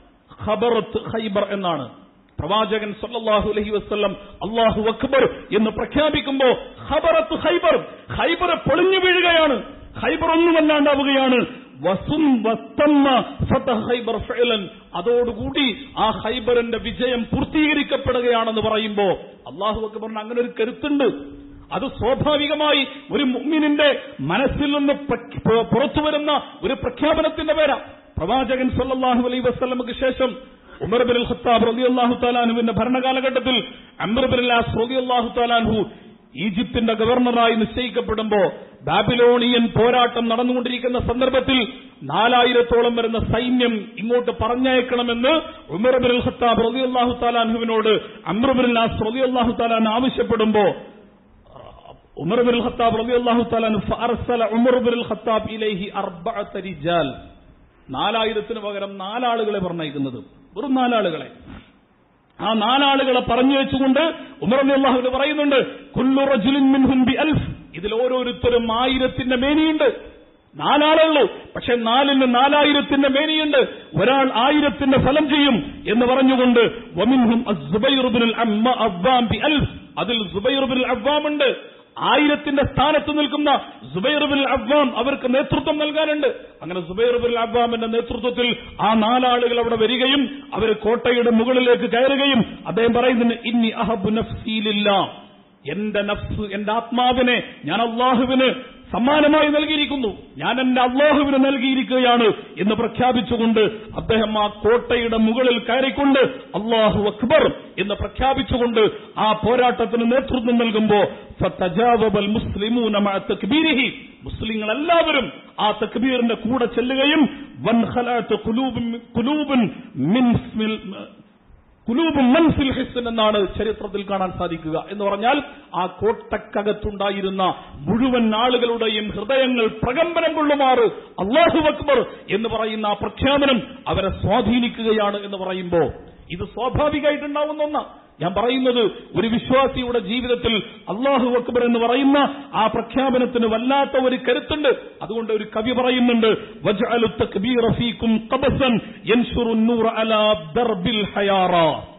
ഖബറത്ത് ഖൈബർ എന്നാണ് പ്രവാചകൻ സല്ലല്ലാഹു അലൈഹി വസല്ലം അല്ലാഹു അക്ബർ എന്ന് പ്രഖ്യാപിക്കുമ്പോ ഖബറത്ത് ഖൈബർ ഖൈബർ പൊളിഞ്ഞു വീഴുകയാണ് ഖൈബർ ഒന്നുമല്ലാണ്ടാവുകയാണ് വസും വസ്തമ്മ ഫതഹ ഖൈബർ ഫഅലൻ അതോടുകൂടി ആ ഖൈബറിന്റെ വിജയം പൂർത്തീകരിക്കപ്പെടുകയാണെന്ന് പറയുമ്പോ അള്ളാഹു അക്ബറിന് അങ്ങനെ ഒരു കരുത്തുണ്ട് അത് സ്വാഭാവികമായി ഒരു മുഅ്മിനിന്റെ മനസ്സിൽ നിന്ന് പ്ര- പുറത്തു വരുന്ന ഒരു പ്രഖ്യാപനത്തിന്റെ പേരാ പ്രവാചകൻ സല്ലല്ലാഹു അലൈഹി വസല്ലമക്ക് ശേഷം ഉമർ ബിൻ ഖത്താബ് റളിയല്ലാഹു തആലാനുവിന്റെ ഭരണകാലഘട്ടത്തിൽ അംർ ബിൻ അല്ലാസ് റളിയല്ലാഹു തആലാൻഹു ഈജിപ്തിന്റെ ഗവർണറായി നിശ്ചയിക്കപ്പെടുമ്പോ ബാബിലോണിയൻ പോരാട്ടം നടന്നുകൊണ്ടിരിക്കുന്ന സന്ദർഭത്തിൽ നാലായിരത്തോളം വരുന്ന സൈന്യം ഇങ്ങോട്ട് പറഞ്ഞയക്കണമെന്ന് ഉമർ ബിൻ ഖത്താബ് റളിയല്ലാഹു തആലാൻഹുവിനോട് അംർ ബിൻ അല്ലാസ് റളിയല്ലാഹു തആലാൻ ആവശ്യപ്പെടുമ്പോ ഉമർ ബിൻ ഖത്താബ് റളിയല്ലാഹു തആലാൻ ഫഅർസല ഉമർ ബിൻ ഖത്താബ് ഇലൈഹി അർബഅത റിജാൽ നാലായിരത്തിന് പകരം നാലാളുകളെ പറഞ്ഞയക്കുന്നത് വെറും നാലാളുകളെ ആ നാലാളുകളെ പറഞ്ഞു വെച്ചുകൊണ്ട് ഉമർ അള്ളാഹുവിന് പറയുന്നുണ്ട് കുല്ലു റജുലിൻ മിൻഹും ബി അൽഫ് ഇതിൽ ഓരോരുത്തരും ആയിരത്തിന്റെ മേനിയുണ്ട് നാലാളേ ഉള്ളൂ പക്ഷെ നാലിന് നാലായിരത്തിന്റെ മേനിയുണ്ട് ഒരാൾ ആയിരത്തിന്റെ ഫലം ചെയ്യും എന്ന് പറഞ്ഞുകൊണ്ട് വമിൻഹും അസ്സുബൈർ ഇബ്നുൽ അമ്മ അവ്വാം ബി അൽഫ് അതിൽ സുബൈർ ബിൻ അവ്വാം ഉണ്ട് ആയിരത്തിന്റെ സ്ഥാനത്ത് നിൽക്കുന്ന സുബൈർ ബിൻ അവ്വാം അവർക്ക് നേതൃത്വം നൽകാനുണ്ട് അങ്ങനെ സുബൈർ ബിൻ അവ്വാമിന്റെ നേതൃത്വത്തിൽ ആ നാലാളുകൾ അവിടെ വരികയും അവർ കോട്ടയുടെ മുകളിലേക്ക് കയറുകയും അദ്ദേഹം പറയുന്നുണ്ട് ഇന്നി അഹബു നഫ്സീലില്ല എന്റെ നഫ്സ് എന്റെ ആത്മാവിനെ ഞാൻ അള്ളാഹുവിന് സമ്മാനമായി നൽകിയിരിക്കുന്നു ഞാൻ എന്റെ അള്ളാഹുവിന് നൽകിയിരിക്കുകയാണ് എന്ന് പ്രഖ്യാപിച്ചുകൊണ്ട് അദ്ദേഹം ആ കോട്ടയുടെ മുകളിൽ കയറിക്കൊണ്ട് അള്ളാഹു അക്ബർ എന്ന് പ്രഖ്യാപിച്ചുകൊണ്ട് ആ പോരാട്ടത്തിന് നേതൃത്വം നൽകുമ്പോ ഫതജാവബൽ മുസ്ലിമൂന മഅ തക്ബീരിഹി മുസ്ലിങ്ങൾ എല്ലാവരും ആ തക്ബീറിന്റെ കൂടെ ചെല്ലുകയും വൻഖലഅത്ത് ഖുലൂബുൻ ഖുലൂബുൻ മിൻ സ്മിൽ കുലൂബും മൻസിൽ ഹിസ്ൻ എന്നാണ് ചരിത്രത്തിൽ കാണാൻ സാധിക്കുക എന്ന് പറഞ്ഞാൽ ആ കോട്ടക്കകത്തുണ്ടായിരുന്ന മുഴുവൻ ആളുകളുടെയും ഹൃദയങ്ങൾ പ്രകമ്പനം കൊള്ളുമാറ് അള്ളാഹു അക്ബർ എന്ന് പറയുന്ന ആ പ്രഖ്യാപനം അവരെ സ്വാധീനിക്കുകയാണ് എന്ന് പറയുമ്പോ ഇത് സ്വാഭാവികമായിട്ടുണ്ടാവുന്ന ഒന്നാ ഞാൻ പറയുന്നത് ഒരു വിശ്വാസിയുടെ ജീവിതത്തിൽ അള്ളാഹു അക്ബർ എന്ന് പറയുന്ന ആ പ്രഖ്യാപനത്തിന് വല്ലാത്ത ഒരു കരുത്തുണ്ട് അതുകൊണ്ട് ഒരു കവി പറയുന്നുണ്ട് വജ്അലു തക്ബീറ ഫീകും ഖബസൻ യൻശുറു നൂറ അലാ ദർബിൽ ഹയാറ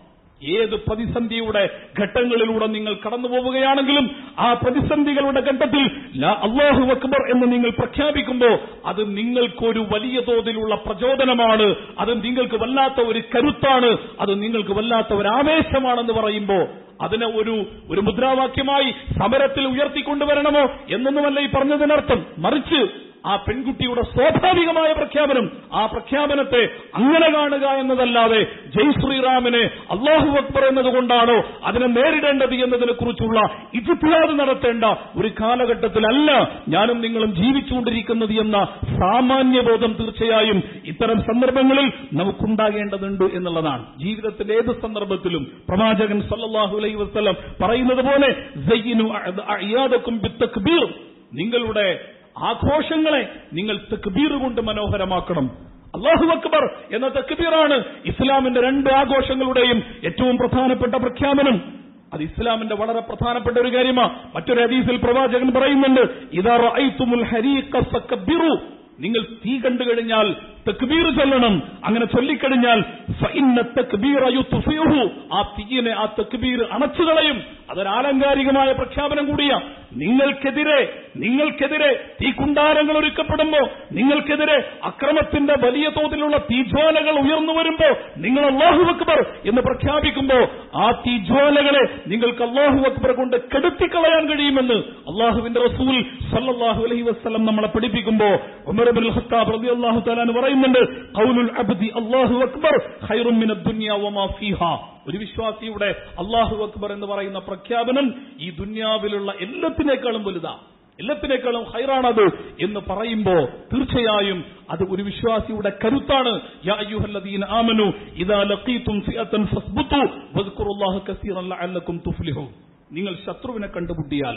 ഏത് പ്രതിസന്ധിയുടെ ഘട്ടങ്ങളിലൂടെ നിങ്ങൾ കടന്നു പോവുകയാണെങ്കിലും ആ പ്രതിസന്ധികളുടെ ഘട്ടത്തിൽ ലാ അള്ളാഹു അക്ബർ എന്ന് നിങ്ങൾ പ്രഖ്യാപിക്കുമ്പോൾ അത് നിങ്ങൾക്കൊരു വലിയ തോതിലുള്ള പ്രചോദനമാണ് അത് നിങ്ങൾക്ക് വല്ലാത്ത ഒരു കരുത്താണ് അത് നിങ്ങൾക്ക് വല്ലാത്ത ഒരു ആവേശമാണെന്ന് പറയുമ്പോൾ അതിനെ ഒരു ഒരു മുദ്രാവാക്യമായി സമരത്തിൽ ഉയർത്തിക്കൊണ്ടുവരണമോ എന്നൊന്നുമല്ല ഈ പറഞ്ഞതിനർത്ഥം മറിച്ച് ആ പെൺകുട്ടിയുടെ സ്വാഭാവികമായ പ്രഖ്യാപനം ആ പ്രഖ്യാപനത്തെ അങ്ങനെ കാണുക എന്നതല്ലാതെ ജയ് ശ്രീറാമിനെ അള്ളാഹു അക്ബർ എന്നതുകൊണ്ടാണോ അതിനെ നേരിടേണ്ടത് എന്നതിനെ കുറിച്ചുള്ള ഇജിത്യാദ് നടത്തേണ്ട ഒരു കാലഘട്ടത്തിലല്ല ഞാനും നിങ്ങളും ജീവിച്ചുകൊണ്ടിരിക്കുന്നത് എന്ന സാമാന്യബോധം തീർച്ചയായും ഇത്തരം സന്ദർഭങ്ങളിൽ നമുക്കുണ്ടാകേണ്ടതുണ്ട് എന്നുള്ളതാണ് ജീവിതത്തിന്റെ ഏത് സന്ദർഭത്തിലും പ്രവാചകൻ സല്ലല്ലാഹു അലൈഹി വസല്ലം പറയുന്നത് പോലെ "സയ്യിനു അഅ്യാദക്കും ബിത്തക്ബീർ." നിങ്ങളുടെ ആഘോഷങ്ങളെ നിങ്ങൾ തക്ബീർ കൊണ്ട് മനോഹരമാക്കണം അള്ളാഹു അക്ബർ എന്ന തക്ബീറാണ് ഇസ്ലാമിന്റെ രണ്ട് ആഘോഷങ്ങളുടെയും ഏറ്റവും പ്രധാനപ്പെട്ട പ്രഖ്യാപനം അത് ഇസ്ലാമിന്റെ വളരെ പ്രധാനപ്പെട്ട ഒരു കാര്യമാണ് മറ്റൊരു ഹദീസിൽ പ്രവാചകൻ പറയുന്നുണ്ട് ഇതാ റഅയ്തുമുൽ ഹരീഖ ഫകബ്ബിറു നിങ്ങൾ തീ കണ്ടു കഴിഞ്ഞാൽ തക്ബീർ ചൊല്ലണം അങ്ങനെ ചൊല്ലിക്കഴിഞ്ഞാൽ ഫഇന്ന തക്ബീറ യുത്ഫിഉഹു ആ തീയിനെ ആ തക്ബീർ അണച്ചു കളയും അതൊരു ആലങ്കാരികമായ പ്രഖ്യാപനം കൂടിയാ നിങ്ങൾക്കെതിരെ നിങ്ങൾക്കെതിരെ തീക്കുണ്ടാരങ്ങൾ ഒരുക്കപ്പെടുമ്പോ നിങ്ങൾക്കെതിരെ അക്രമത്തിന്റെ വലിയ തോതിലുള്ള തീജ്വാലകൾ ഉയർന്നു വരുമ്പോ നിങ്ങൾ അള്ളാഹു അക്ബർ എന്ന് പ്രഖ്യാപിക്കുമ്പോ ആ തീജ്വാലകളെ നിങ്ങൾക്ക് അള്ളാഹു അക്ബർ കൊണ്ട് കെടുത്തിക്കളയാൻ കഴിയുമെന്ന് അള്ളാഹുവിന്റെ റസൂൽ സല്ലല്ലാഹു അലൈഹി വസ്ലം നമ്മളെ പഠിപ്പിക്കുമ്പോ ഉമർ ബിൻ ഖത്താബ് റളിയല്ലാഹു തആല പറയുന്നുണ്ട് ഖൗലുൽ അബ്ദി അല്ലാഹു അക്ബർ ഖൈറും മിനദ് ദുനിയ വമാ ഫീഹാ ഒരു വിശ്വാസിയുടെ അള്ളാഹു അക്ബർ എന്ന് പറയുന്ന പ്രഖ്യാപനം ഈ ദുന്യാവിലുള്ള എല്ലാത്തിനേക്കാളും വലുതാ എല്ലാത്തിനേക്കാളും ഹൈറാണത് എന്ന് പറയുമ്പോ തീർച്ചയായും അത് ഒരു വിശ്വാസിയുടെ കരുത്താണ് യാ അയ്യുഹല്ലദീന ആമനു ഇദാ ലഖീതും ഫിഅതൻ ഫസ്ബുതു വദ്കുറുല്ലാഹ കസീറൻ ലഅല്ലക്കും തുഫ്ലിഹൂൻ നിങ്ങൾ ശത്രുവിനെ കണ്ടുമുട്ടിയാൽ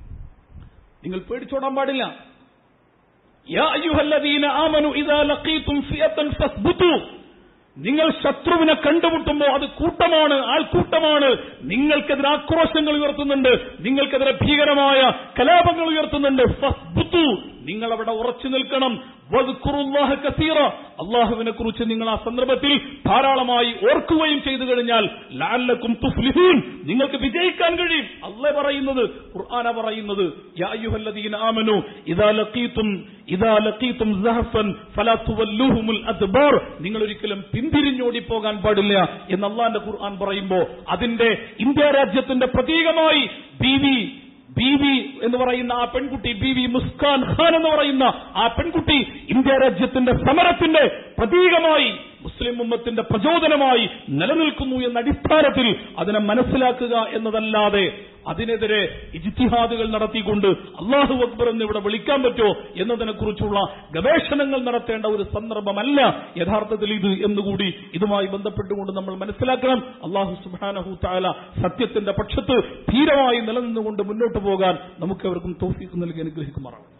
നിങ്ങൾ പേടിച്ചോടാൻ പാടില്ല യാ അയ്യുഹല്ലദീന ആമനു ഇദാ ലഖീതും ഫിഅതൻ ഫസ്ബുതു നിങ്ങൾ ശത്രുവിനെ കണ്ടുമുട്ടുമ്പോൾ അത് കൂട്ടമാണ് ആൾക്കൂട്ടമാണ് നിങ്ങൾക്കെതിരെ ആക്രോശങ്ങൾ ഉയർത്തുന്നുണ്ട് നിങ്ങൾക്കെതിരെ ഭീകരമായ കലാപങ്ങൾ ഉയർത്തുന്നുണ്ട് ഫസ്ബുതു നിങ്ങൾ അവിടെ ഉറച്ചു നിൽക്കണം വദ്കുറുല്ലാഹ കസീറ അള്ളാഹുവിനെ കുറിച്ച് നിങ്ങൾ ആ സന്ദർഭത്തിൽ ധാരാളമായി ഓർക്കുകയും ചെയ്തു കഴിഞ്ഞാൽ ലാലക്കും തുഫ്ലിഹൂൻ നിങ്ങൾക്ക് വിജയിക്കാൻ കഴിയും അള്ളേ പറയുന്നത് ഖുർആന പറയുന്നത് യാ അയ്യുഹല്ലദീന ആമനു ഇദാ ലഖീതും ഇദാ ലഖീതും സഹഫൻ ഫലാ തുവല്ലുഹുമുൽ അദ്ബാർ നിങ്ങൾ ഒരിക്കലും പിന്തിരിഞ്ഞോടി പോകാൻ പാടില്ല എന്ന് അള്ളാന്റെ ഖുർആൻ പറയുമ്പോ അതിന്റെ ഇന്ത്യ രാജ്യത്തിന്റെ പ്രതീകമായി ബീവി ബീവി എന്ന് പറയുന്ന ആ പെൺകുട്ടി ബീവി മുസ്കാൻ ഖാൻ എന്ന് പറയുന്ന ആ പെൺകുട്ടി ഇന്ത്യ രാജ്യത്തിന്റെ സമരത്തിന്റെ പ്രതീകമായി മുസ്ലിം ഉമ്മത്തിന്റെ പ്രചോദനമായി നിലനിൽക്കുന്നു എന്ന അടിസ്ഥാനത്തിൽ അതിനെ മനസ്സിലാക്കുക എന്നതല്ലാതെ അതിനെതിരെ ഇജിത്തിഹാദുകൾ നടത്തിക്കൊണ്ട് അള്ളാഹു അക്ബർ എന്ന് ഇവിടെ വിളിക്കാൻ പറ്റുമോ എന്നതിനെക്കുറിച്ചുള്ള ഗവേഷണങ്ങൾ നടത്തേണ്ട ഒരു സന്ദർഭമല്ല യഥാർത്ഥത്തിൽ ഇത് എന്നുകൂടി ഇതുമായി ബന്ധപ്പെട്ടുകൊണ്ട് നമ്മൾ മനസ്സിലാക്കണം അള്ളാഹു സുബാനഹു താല സത്യത്തിന്റെ പക്ഷത്ത് ധീരമായി നിലനിന്നുകൊണ്ട് മുന്നോട്ട് പോകാൻ നമുക്കവർക്കും തോഫീക്ക് നൽകി അനുഗ്രഹിക്കുമാറാണ്